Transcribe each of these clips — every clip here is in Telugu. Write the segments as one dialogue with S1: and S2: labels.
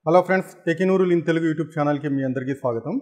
S1: హలో ఫ్రెండ్స్ టెకినూరు ఇన్ తెలుగు యూట్యూబ్ ఛానల్కి మీ అందరికీ స్వాగతం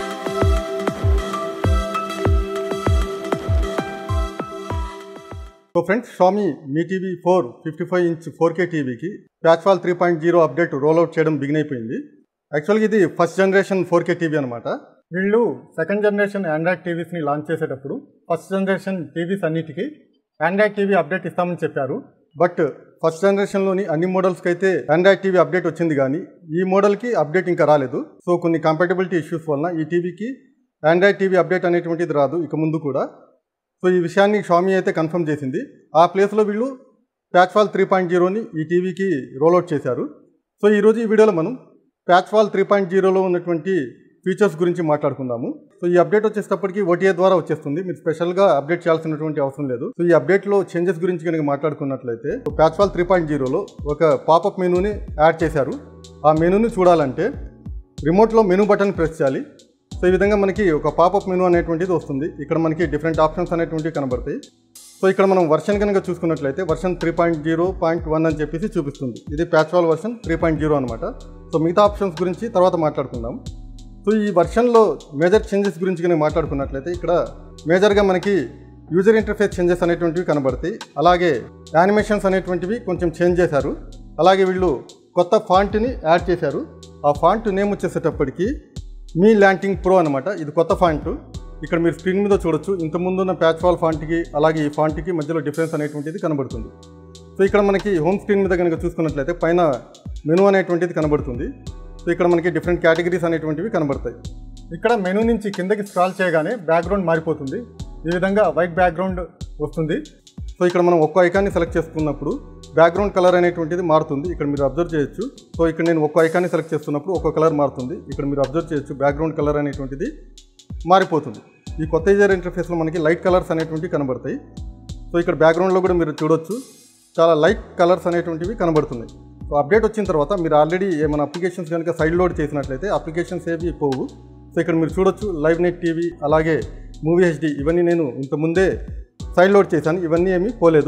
S1: so friends Xiaomi Mi TV four fifty five inch four K టీవీకి PatchWall three point zero update rollout చేయడం బిగిన్ అయిపోయింది యాక్చువల్గా ఇది first generation four K TV అనమాట వీళ్ళు సెకండ్ జనరేషన్ ఆండ్రాయిడ్ టీవీస్ని లాంచ్ చేసేటప్పుడు ఫస్ట్ జనరేషన్ టీవీస్ అన్నిటికీ ఆండ్రాయిడ్ టీవీ అప్డేట్ ఇస్తామని చెప్పారు బట్ ఫస్ట్ జనరేషన్లోని అన్ని మోడల్స్కి అయితే ఆండ్రాయిడ్ టీవీ అప్డేట్ వచ్చింది కానీ ఈ మోడల్కి అప్డేట్ ఇంకా రాలేదు సో కొన్ని కంపాటబిలిటీ ఇష్యూస్ వలన ఈ టీవీకి ఆండ్రాయిడ్ టీవీ అప్డేట్ అనేటువంటిది రాదు ఇక ముందు కూడా సో ఈ విషయాన్ని షామీ అయితే కన్ఫర్మ్ చేసింది ఆ ప్లేస్లో వీళ్ళు ప్యాచ్వాల్ త్రీ పాయింట్ జీరోని ఈ టీవీకి రోల్అవుట్ చేశారు సో ఈరోజు ఈ వీడియోలో మనం ప్యాచ్వాల్ త్రీ పాయింట్ జీరోలో ఉన్నటువంటి ఫీచర్స్ గురించి మాట్లాడుకుందాము సో ఈ అప్డేట్ వచ్చేటప్పటికి ఓటీఏ ద్వారా వచ్చేస్తుంది మీరు స్పెషల్గా అప్డేట్ చేయాల్సినటువంటి అవసరం లేదు సో ఈ అప్డేట్లో చేంజెస్ గురించి కనుక మాట్లాడుకున్నట్లయితే ప్యాచ్వాల్ త్రీ పాయింట్ జీరోలో ఒక పాపప్ మెనూని యాడ్ చేశారు ఆ మెనూని చూడాలంటే రిమోట్లో మెనూ బటన్ ప్రెస్ చేయాలి సో ఈ విధంగా మనకి ఒక పాపప్ మెనూ అనేటువంటిది వస్తుంది ఇక్కడ మనకి డిఫరెంట్ ఆప్షన్స్ అనేటువంటివి కనబడతాయి సో ఇక్కడ మనం వర్షన్ కనుక చూసుకున్నట్లయితే version three point zero point one అని చెప్పేసి చూపిస్తుంది ఇది PatchWall version three point zero అనమాట సో మిగతా ఆప్షన్స్ గురించి తర్వాత మాట్లాడుకుందాం సో ఈ వర్షన్లో మేజర్ చేంజెస్ గురించి కనుక మాట్లాడుకున్నట్లయితే ఇక్కడ మేజర్గా మనకి యూజర్ ఇంటర్ఫేస్ చేంజెస్ అనేటువంటివి కనబడతాయి అలాగే యానిమేషన్స్ అనేటువంటివి కొంచెం చేంజ్ చేశారు అలాగే వీళ్ళు కొత్త ఫాంట్ని యాడ్ చేశారు ఆ ఫాంట్ నేమ్ వచ్చేసేటప్పటికి మీ ల్యాంటింగ్ ప్రో అనమాట ఇది కొత్త ఫాంట్ ఇక్కడ మీరు స్క్రీన్ మీద చూడొచ్చు ఇంతకుముందు ఉన్న ప్యాచ్ వాల్ ఫాంట్కి అలాగే ఈ ఫాంట్కి మధ్యలో డిఫరెన్స్ అనేటువంటిది కనబడుతుంది సో ఇక్కడ మనకి హోమ్ స్క్రీన్ మీద కనుక చూసుకున్నట్లయితే పైన మెనూ అనేటువంటిది కనబడుతుంది సో ఇక్కడ మనకి డిఫరెంట్ కేటగిరీస్ అనేటువంటివి కనబడతాయి ఇక్కడ మెనూ నుంచి కిందకి స్క్రాల్ చేయగానే బ్యాక్గ్రౌండ్ మారిపోతుంది ఈ విధంగా వైట్ బ్యాక్గ్రౌండ్ వస్తుంది సో ఇక్కడ మనం ఒక్కో ఐకాన్ని సెలెక్ట్ చేసుకున్నప్పుడు బ్యాక్గ్రౌండ్ కలర్ అనేటువంటిది మారుతుంది ఇక్కడ మీరు అబ్జర్వ్ చేయొచ్చు సో ఇక్కడ నేను ఒక్కో ఐకాన్ని సెలెక్ట్ చేస్తున్నప్పుడు ఒక్కో కలర్ మారుతుంది ఇక్కడ మీరు అబ్జర్వ్ చేయొచ్చు బ్యాక్గ్రౌండ్ కలర్ అనేటువంటిది మారిపోతుంది ఈ కొత్త యూజర్ ఇంటర్ఫేస్లో మనకి లైట్ కలర్స్ అనేటువంటివి కనబడతాయి సో ఇక్కడ బ్యాక్గ్రౌండ్లో కూడా మీరు చూడొచ్చు చాలా లైట్ కలర్స్ అనేటువంటివి కనబడుతున్నాయి సో అప్డేట్ వచ్చిన తర్వాత మీరు ఆల్రెడీ ఏమైనా అప్లికేషన్స్ కనుక సైడ్ లోడ్ చేసినట్లయితే అప్లికేషన్స్ ఏవి పోవు సో ఇక్కడ మీరు చూడొచ్చు లైవ్ నెట్ టీవీ అలాగే మూవీ హెచ్డి ఇవన్నీ నేను ఇంతకుముందే సైడ్ లోడ్ చేశాను ఇవన్నీ ఏమీ పోలేదు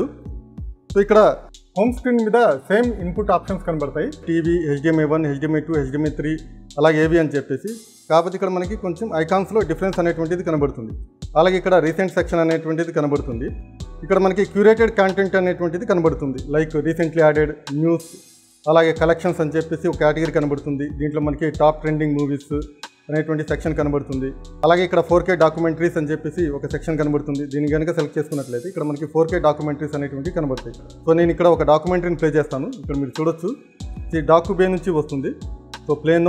S1: సో ఇక్కడ హోమ్ స్క్రీన్ మీద సేమ్ ఇన్పుట్ ఆప్షన్స్ కనబడతాయి TV HDMI one HDMI two HDMI three అలాగే ఏవి అని చెప్పేసి కాకపోతే ఇక్కడ మనకి కొంచెం ఐకాన్స్లో డిఫరెన్స్ అనేటువంటిది కనబడుతుంది అలాగే ఇక్కడ రీసెంట్ సెక్షన్ అనేటువంటిది కనబడుతుంది ఇక్కడ మనకి క్యూరేటెడ్ కంటెంట్ అనేటువంటిది కనబడుతుంది లైక్ రీసెంట్లీ యాడెడ్ న్యూస్ అలాగే కలెక్షన్స్ అని చెప్పేసి ఒక కేటగిరీ కనబడుతుంది దీంట్లో మనకి టాప్ ట్రెండింగ్ మూవీస్ అనేటువంటి సెక్షన్ కనబడుతుంది అలాగే ఇక్కడ ఫోర్ కే డాక్యుమెంటరీస్ అని చెప్పేసి ఒక సెక్షన్ కనబడుతుంది దీన్ని కనుక సెలెక్ట్ చేసుకున్నట్లయితే ఇక్కడ మనకి ఫోర్ కే డాక్యుమెంటరీస్ అనేటువంటి కనబడతాయి సో నేను ఇక్కడ ఒక డాక్యుమెంటరీని ప్లే చేస్తాను ఇక్కడ మీరు చూడొచ్చు ఈ డాక్యు బే నుంచి వస్తుంది సో ప్లేనో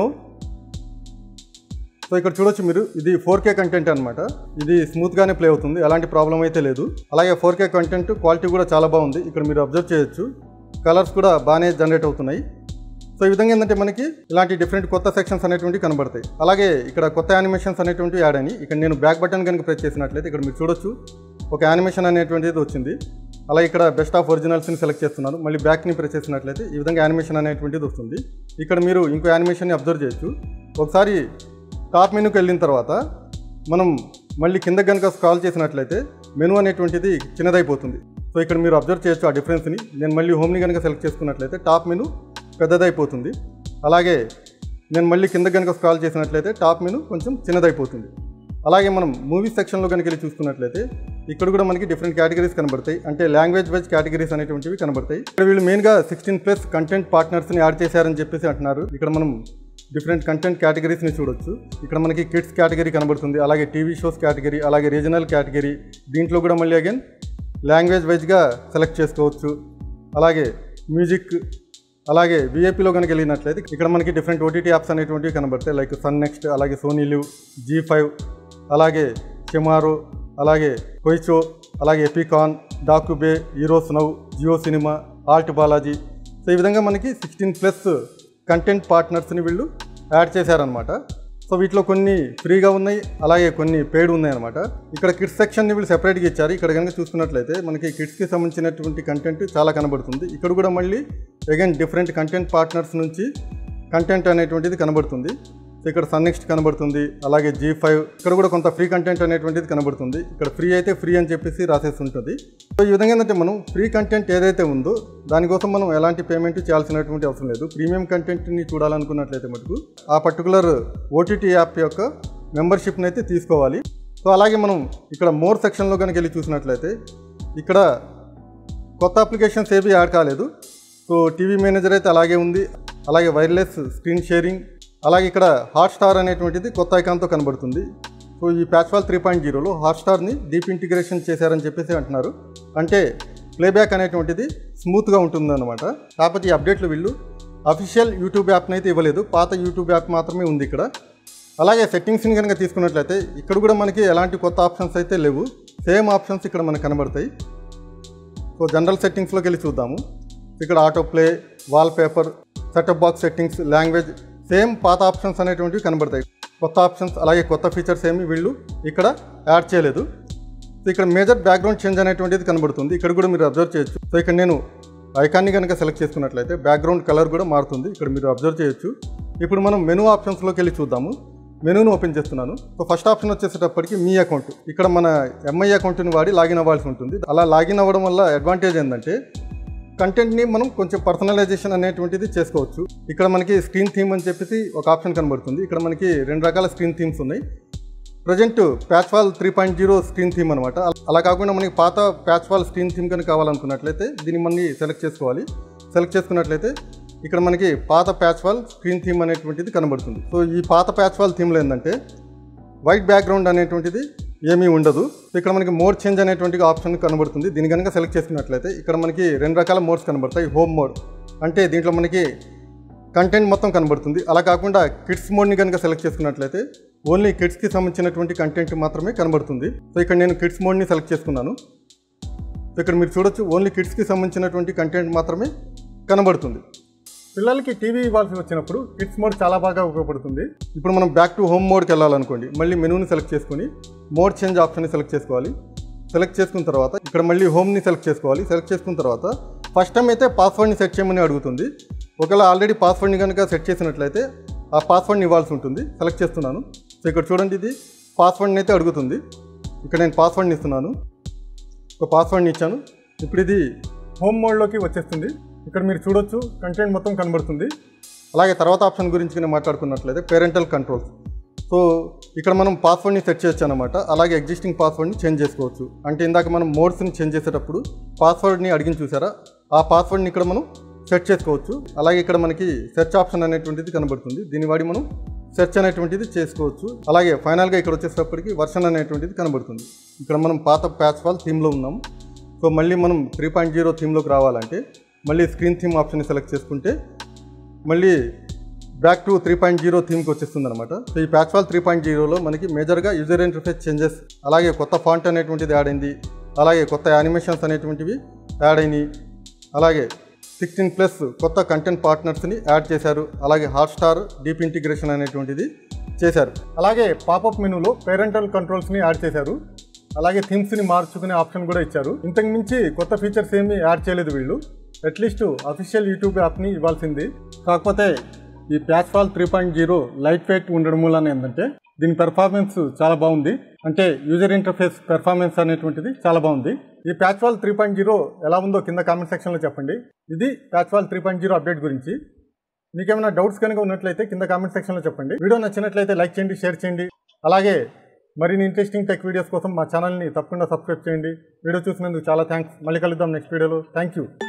S1: సో ఇక్కడ చూడొచ్చు మీరు ఇది ఫోర్ కే కంటెంట్ అనమాట ఇది స్మూత్గానే ప్లే అవుతుంది ఎలాంటి ప్రాబ్లం అయితే లేదు అలాగే ఫోర్ కే కంటెంట్ క్వాలిటీ కూడా చాలా బాగుంది ఇక్కడ మీరు అబ్జర్వ్ చేయొచ్చు కలర్స్ కూడా బాగానే జనరేట్ అవుతున్నాయి సో ఈ విధంగా ఏంటంటే మనకి ఇలాంటి డిఫరెంట్ కొత్త సెక్షన్స్ అనేటువంటి కనబడతాయి అలాగే ఇక్కడ కొత్త యానిమేషన్స్ అనేటువంటివి యాడ్ అయినాయి ఇక్కడ నేను బ్యాక్ బటన్ కనుక ప్రెస్ చేసినట్లయితే ఇక్కడ మీరు చూడొచ్చు ఒక యానిమేషన్ అనేటువంటిది వచ్చింది అలాగే ఇక్కడ బెస్ట్ ఆఫ్ ఒరిజినల్స్ని సెలెక్ట్ చేస్తున్నాను మళ్ళీ బ్యాక్ని ప్రెస్ చేసినట్లయితే ఈ విధంగా యానిమేషన్ అనేటువంటిది వస్తుంది ఇక్కడ మీరు ఇంకో యానిమేషన్ని అబ్జర్వ్ చేయొచ్చు ఒకసారి టాప్ మెనూకి వెళ్ళిన తర్వాత మనం మళ్ళీ కింద కనుక స్క్రాల్ చేసినట్లయితే మెనూ అనేటువంటిది చిన్నదైపోతుంది సో ఇక్కడ మీరు అబ్జర్వ్ చేయొచ్చు ఆ డిఫరెన్స్ని నేను మళ్ళీ హోమ్ని కనుక సెలెక్ట్ చేసుకున్నట్లయితే టాప్ మెనూ పెద్దదైపోతుంది అలాగే నేను మళ్ళీ కింద కనుక స్క్రాల్ చేసినట్లయితే టాప్ మెనూ కొంచెం చిన్నదైపోతుంది అలాగే మనం మూవీ సెక్షన్లో కనుక వెళ్ళి చూసుకున్నట్లయితే ఇక్కడ కూడా మనకి డిఫరెంట్ కేటగిరీస్ కనబడతాయి అంటే లాంగ్వేజ్ వైజ్ కేటగిరీస్ అనేటువంటివి కనబడతాయి ఇక్కడ వీళ్ళు మెయిన్గా సిక్స్టీన్ ప్లస్ కంటెంట్ పార్ట్నర్స్ని యాడ్ చేశారని చెప్పేసి అంటున్నారు ఇక్కడ మనం డిఫరెంట్ కంటెంట్ కేటగిరీస్ని చూడొచ్చు ఇక్కడ మనకి కిడ్స్ కేటగిరీ కనబడుతుంది అలాగే టీవీ షోస్ కేటగిరీ అలాగే రీజనల్ కేటగిరీ దీంట్లో కూడా మళ్ళీ అగైన్ లాంగ్వేజ్ వైజ్గా సెలెక్ట్ చేసుకోవచ్చు అలాగే మ్యూజిక్ అలాగే విఐపిలో కనుక వెళ్ళినట్లయితే ఇక్కడ మనకి డిఫరెంట్ ఓటీటీ యాప్స్ అనేటువంటివి కనబడతాయి లైక్ సన్ నెక్స్ట్ అలాగే సోనీ లివ్ జీ ఫైవ్ అలాగే కెమారో అలాగే కొయిచో అలాగే Epic On DocuBay heroes now Jio cinema ALT Balaji so ఈ విధంగా మనకి సిక్స్టీన్ ప్లస్ కంటెంట్ పార్ట్నర్స్ని వీళ్ళు యాడ్ చేశారనమాట సో వీటిలో కొన్ని ఫ్రీగా ఉన్నాయి అలాగే కొన్ని పెయిడ్ ఉన్నాయి అనమాట ఇక్కడ కిడ్స్ సెక్షన్ని వీళ్ళు సెపరేట్గా ఇచ్చారు ఇక్కడ కనుక చూసుకున్నట్లయితే మనకి కిడ్స్కి సంబంధించినటువంటి కంటెంట్ చాలా కనబడుతుంది ఇక్కడ కూడా మళ్ళీ అగైన్ డిఫరెంట్ కంటెంట్ పార్ట్నర్స్ నుంచి కంటెంట్ అనేటువంటిది కనబడుతుంది సో ఇక్కడ సన్ నెక్స్ట్ కనబడుతుంది అలాగే జీ ఫైవ్ ఇక్కడ కూడా కొంత ఫ్రీ కంటెంట్ అనేటువంటిది కనబడుతుంది ఇక్కడ ఫ్రీ అయితే ఫ్రీ అని చెప్పేసి రాసేసి ఉంటుంది సో ఈ విధంగా ఏంటంటే మనం ఫ్రీ కంటెంట్ ఏదైతే ఉందో దానికోసం మనం ఎలాంటి పేమెంట్ చేయాల్సినటువంటి అవసరం లేదు ప్రీమియం కంటెంట్ని చూడాలనుకున్నట్లయితే మటుకు ఆ పర్టికులర్ ఓటీటీ యాప్ యొక్క మెంబర్షిప్ని అయితే తీసుకోవాలి సో అలాగే మనం ఇక్కడ మోర్ సెక్షన్లో కనుక వెళ్ళి చూసినట్లయితే ఇక్కడ కొత్త అప్లికేషన్స్ ఏవి యాడ్ కాలేదు సో టీవీ మేనేజర్ అయితే అలాగే ఉంది అలాగే వైర్లెస్ స్క్రీన్ షేరింగ్ అలాగే ఇక్కడ హాట్స్టార్ అనేటువంటిది కొత్త ఐకాన్తో కనబడుతుంది సో ఈ ప్యాచ్వాల్ త్రీ పాయింట్ జీరోలో హాట్స్టార్ని డీప్ ఇంటిగ్రేషన్ చేశారని చెప్పేసి అంటున్నారు అంటే ప్లేబ్యాక్ అనేటువంటిది స్మూత్గా ఉంటుందన్నమాట కాకపోతే ఈ అప్డేట్లు వీళ్ళు అఫీషియల్ యూట్యూబ్ యాప్ని అయితే ఇవ్వలేదు పాత యూట్యూబ్ యాప్ మాత్రమే ఉంది ఇక్కడ అలాగే సెట్టింగ్స్ని కనుక తీసుకున్నట్లయితే ఇక్కడ కూడా మనకి ఎలాంటి కొత్త ఆప్షన్స్ అయితే లేవు సేమ్ ఆప్షన్స్ ఇక్కడ మనకు కనబడతాయి సో జనరల్ సెట్టింగ్స్లోకి వెళ్ళి చూద్దాము ఇక్కడ auto play wallpaper setup box settings language same పాత ఆప్షన్స్ అనేటువంటివి కనబడతాయి కొత్త ఆప్షన్స్ అలాగే కొత్త ఫీచర్స్ ఏమి వీళ్ళు ఇక్కడ యాడ్ చేయలేదు సో ఇక్కడ మేజర్ బ్యాక్గ్రౌండ్ చేంజ్ అనేటువంటిది కనబడుతుంది ఇక్కడ కూడా మీరు అబ్జర్వ్ చేయొచ్చు సో ఇక్కడ నేను ఐకాన్ని కనుక సెలెక్ట్ చేసుకున్నట్లయితే బ్యాక్గ్రౌండ్ కలర్ కూడా మారుతుంది ఇక్కడ మీరు అబ్జర్వ్ చేయొచ్చు ఇప్పుడు మనం మెనూ ఆప్షన్స్లోకి వెళ్ళి చూద్దాము మెనూను ఓపెన్ చేస్తున్నాను సో ఫస్ట్ ఆప్షన్ వచ్చేసేటప్పటికి మీ అకౌంట్ ఇక్కడ మన ఎంఐ అకౌంట్ని వాడి లాగిన్ అవ్వాల్సి ఉంటుంది అలా లాగిన్ అవ్వడం వల్ల అడ్వాంటేజ్ ఏంటంటే కంటెంట్ని మనం కొంచెం పర్సనలైజేషన్ అనేటువంటిది చేసుకోవచ్చు ఇక్కడ మనకి స్క్రీన్ థీమ్ అని చెప్పేసి ఒక ఆప్షన్ కనబడుతుంది ఇక్కడ మనకి రెండు రకాల స్క్రీన్ థీమ్స్ ఉన్నాయి present PatchWall three point zero screen theme అనమాట అలా కాకుండా మనకి పాత ప్యాచ్వాల్ స్క్రీన్ థీమ్ కనుక కావాలనుకున్నట్లయితే దీన్ని మనం సెలెక్ట్ చేసుకోవాలి సెలెక్ట్ చేసుకున్నట్లయితే ఇక్కడ మనకి పాత ప్యాచ్వాల్ స్క్రీన్ థీమ్ అనేటువంటిది కనబడుతుంది సో ఈ పాత ప్యాచ్వాల్ థీమ్లో ఏంటంటే వైట్ బ్యాక్గ్రౌండ్ అనేటువంటిది ఏమీ ఉండదు సో ఇక్కడ మనకి మోడ్ చేంజ్ అనేటువంటి ఆప్షన్ కనబడుతుంది దీని కనుక సెలెక్ట్ చేసుకున్నట్లయితే ఇక్కడ మనకి రెండు రకాల మోడ్స్ కనబడతాయి హోమ్ మోడ్ అంటే దీంట్లో మనకి కంటెంట్ మొత్తం కనబడుతుంది అలా కాకుండా కిడ్స్ మోడ్ని కనుక సెలెక్ట్ చేసుకున్నట్లయితే ఓన్లీ కిడ్స్కి సంబంధించినటువంటి కంటెంట్ మాత్రమే కనబడుతుంది సో ఇక్కడ నేను కిడ్స్ మోడ్ని సెలెక్ట్ చేసుకున్నాను సో ఇక్కడ మీరు చూడొచ్చు ఓన్లీ కిడ్స్కి సంబంధించినటువంటి కంటెంట్ మాత్రమే కనబడుతుంది పిల్లలకి టీవీ ఇవ్వాల్సి వచ్చినప్పుడు కిడ్స్ మోడ్ చాలా బాగా ఉపయోగపడుతుంది ఇప్పుడు మనం బ్యాక్ టు హోమ్ మోడ్కి వెళ్ళాలనుకోండి మళ్ళీ మెనూని సెలెక్ట్ చేసుకొని మోడ్ చేంజ్ ఆప్షన్ని సెలెక్ట్ చేసుకోవాలి సెలెక్ట్ చేసుకున్న తర్వాత ఇక్కడ మళ్ళీ హోమ్ని సెలెక్ట్ చేసుకోవాలి సెలెక్ట్ చేసుకున్న తర్వాత ఫస్ట్ టైం అయితే పాస్వర్డ్ని సెట్ చేయమని అడుగుతుంది ఒకవేళ ఆల్రెడీ పాస్వర్డ్ని కనుక సెట్ చేసినట్లయితే ఆ పాస్వర్డ్ని ఇవ్వాల్సి ఉంటుంది సెలెక్ట్ చేస్తున్నాను సో ఇక్కడ చూడండి ఇది పాస్వర్డ్ని అయితే అడుగుతుంది ఇక్కడ నేను పాస్వర్డ్ని ఇస్తున్నాను ఒక పాస్వర్డ్ని ఇచ్చాను ఇప్పుడు ఇది హోమ్ మోడ్లోకి వచ్చేస్తుంది ఇక్కడ మీరు చూడొచ్చు కంటెంట్ మొత్తం కనబడుతుంది అలాగే తర్వాత ఆప్షన్ గురించి నేను మాట్లాడుకున్నట్లయితే పేరెంటల్ కంట్రోల్స్ సో ఇక్కడ మనం పాస్వర్డ్ని సెట్ చేయొచ్చు అనమాట అలాగే ఎగ్జిస్టింగ్ పాస్వర్డ్ని చేంజ్ చేసుకోవచ్చు అంటే ఇందాక మనం మోడ్స్ని చేంజ్ చేసేటప్పుడు పాస్వర్డ్ని అడిగిన చూసారా ఆ పాస్వర్డ్ని ఇక్కడ మనం సెట్ చేసుకోవచ్చు అలాగే ఇక్కడ మనకి సెర్చ్ ఆప్షన్ అనేటువంటిది కనబడుతుంది దీన్ని వాడి మనం సెర్చ్ అనేటువంటిది చేసుకోవచ్చు అలాగే ఫైనల్గా ఇక్కడ వచ్చేటప్పటికి వర్షన్ అనేటువంటిది కనబడుతుంది ఇక్కడ మనం పాత ప్యాచ్ వాల్ థీమ్లో ఉన్నాం సో మళ్ళీ మనం త్రీ పాయింట్ జీరో థీమ్లోకి రావాలంటే మళ్ళీ స్క్రీన్ థీమ్ ఆప్షన్ సెలెక్ట్ చేసుకుంటే మళ్ళీ back to three point zero థీమ్కి వచ్చేస్తుంది అనమాట సో ఈ ప్యాచ్వాల్ త్రీ పాయింట్ జీరోలో మనకి మేజర్గా యూజర్ ఇంటర్ఫేస్ చేంజెస్ అలాగే కొత్త ఫాంట్ అనేటువంటిది యాడ్ అయింది అలాగే కొత్త యానిమేషన్స్ అనేటువంటివి యాడ్ అయినాయి అలాగే సిక్స్టీన్ ప్లస్ కొత్త కంటెంట్ పార్ట్నర్స్ని యాడ్ చేశారు అలాగే హాట్స్టార్ డీప్ ఇంటిగ్రేషన్ అనేటువంటిది చేశారు అలాగే పాపప్ మెనూలో పేరెంటల్ కంట్రోల్స్ని యాడ్ చేశారు అలాగే థీమ్స్ని మార్చుకునే ఆప్షన్ కూడా ఇచ్చారు ఇంతకు మించి కొత్త ఫీచర్స్ ఏమీ యాడ్ చేయలేదు వీళ్ళు అట్లీస్ట్ అఫీషియల్ యూట్యూబ్ యాప్ని ఇవ్వాల్సింది కాకపోతే ఈ PatchWall three point zero lightweight ఉండడం వలన ఏంటంటే దీని పెర్ఫార్మెన్స్ చాలా బాగుంది అంటే యూజర్ ఇంటర్ఫేస్ పెర్ఫార్మెన్స్ అనేటువంటిది చాలా బాగుంది ఈ PatchWall three point zero ఎలా ఉందో కింద కామెంట్ సెక్షన్లో చెప్పండి ఇది PatchWall three point zero update గురించి మీకేమైనా డౌట్స్ కనుక ఉన్నట్లయితే కింద కామెంట్ సెక్షన్లో చెప్పండి వీడియో నచ్చినట్లయితే లైక్ చేయండి షేర్ చేయండి అలాగే మరిన్ని ఇంట్రెస్టింగ్ టెక్ వీడియోస్ కోసం మా ఛానల్ని తప్పకుండా సబ్స్క్రైబ్ చేయండి వీడియో చూసినందుకు చాలా థ్యాంక్స్ మళ్ళీ కలుద్దాం నెక్స్ట్ వీడియోలో థ్యాంక్ యూ